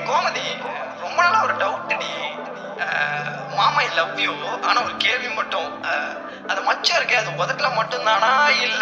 கோமதி ரொம்ப நாளா ஒரு டவுட்டுடி மாமா ஐ லவ் யூ ஆனா ஒரு கேள்வி மட்டும் அஹ், அது மச்சம் இருக்கே அது உதட்டுல மட்டும்தானா இல்ல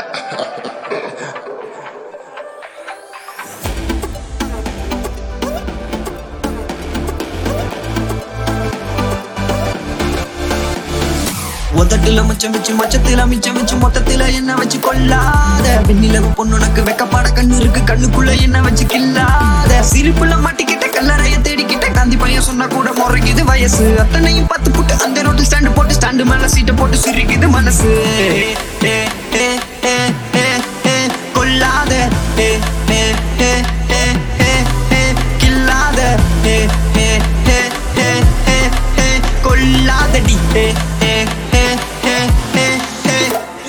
உதட்டுல மிச்சம் வச்சு மச்சத்துல மிச்சம் வச்சு மொத்தத்துல என்ன வச்சு கொள்ளாத வெண்ணிலவு பொண்ணுனக்கு வெக்கப்பாட கண்ணு இருக்கு கண்ணுக்குள்ள என்ன வச்சு கில்லாத சிரிப்புல மாட்டிக்கிட்ட கல்லறைய தேடிக்கிட்ட காந்தி பையன் சொன்னா கூட முறைக்குது வயசு அத்தனையும் பத்து புட்டு அந்த ரோட்டில் ஸ்டாண்டு போட்டு ஸ்டாண்டு மேல சீட்டை போட்டு சிரிக்குது மனசு ஏ, ஏ, ஏ, ஏ, ஏ, ஏ, கொல்லாத ஏ, ஏ, ஏ, ஏ, ஏ, ஏ, கில்லாத ஏ, ஏ, ஏ, ஏ, ஏ, ஏ, கொல்லாதடி ஏ, ஏ, ஏ, ஏ, ஏ, ஏ.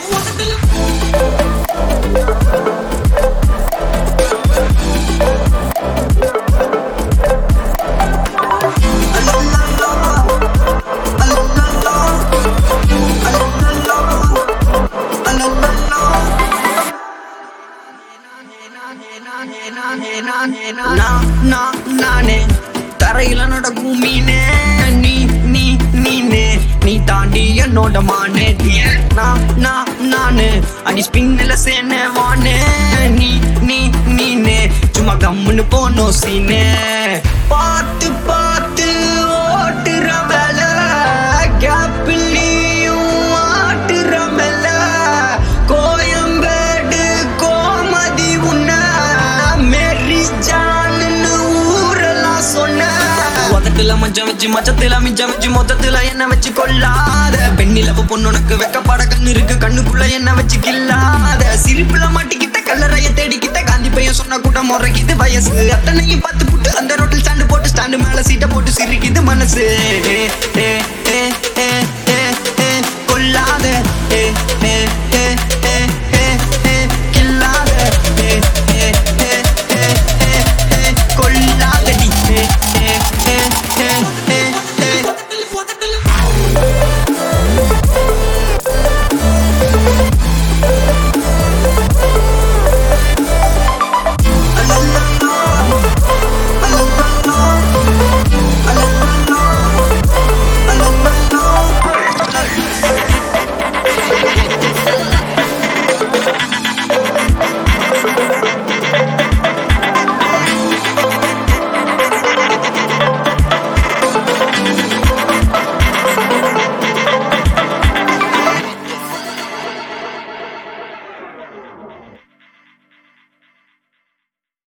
நான், நான், நானே தரையில நடக்கும் மீனே நீ நீ நீனே நீ தாண்டி என்னோட மானே நான் நான் நானு அடி ஸ்பின்னில சேனே வானே நீ நீ நீனே சும்மா கம்முன்னு போனோம் சீனே பார்த்து பார்த்து ஓட்டுற மேல கேப்பில் நீயும் ஆட்டுற மேல கோயம்பேடு கோமதி உன்ன மேரி ஜான்னு ஊரெல்லாம் சொன்ன உதட்டுல மஞ்சம் வச்சு மச்சத்துல மிச்சம் வச்சு மொத்தத்துல என்ன வச்சு கொள்ளாத பெண்ணிலவு பொண்ணுனக்கு வெக்கப்பட கண்ணு இருக்கு கண்ணுக்குள்ள என்ன வச்சு கில்லாத சிரிப்புல மாட்டிக்கிட்ட கல்லறைய தேடிக்கிட்ட காந்தி பையன் சொன்ன கூட முறைக்குது வயசு அத்தனையும் பத்து புட்டு அந்த ரோட்டில் ஸ்டாண்டு போட்டு ஸ்டாண்டு மேல சீட்டை போட்டு சிரிக்குது மனசு ஏ, ஏ, ஏ, ஏ, ஏ, ஏ, கொல்லாத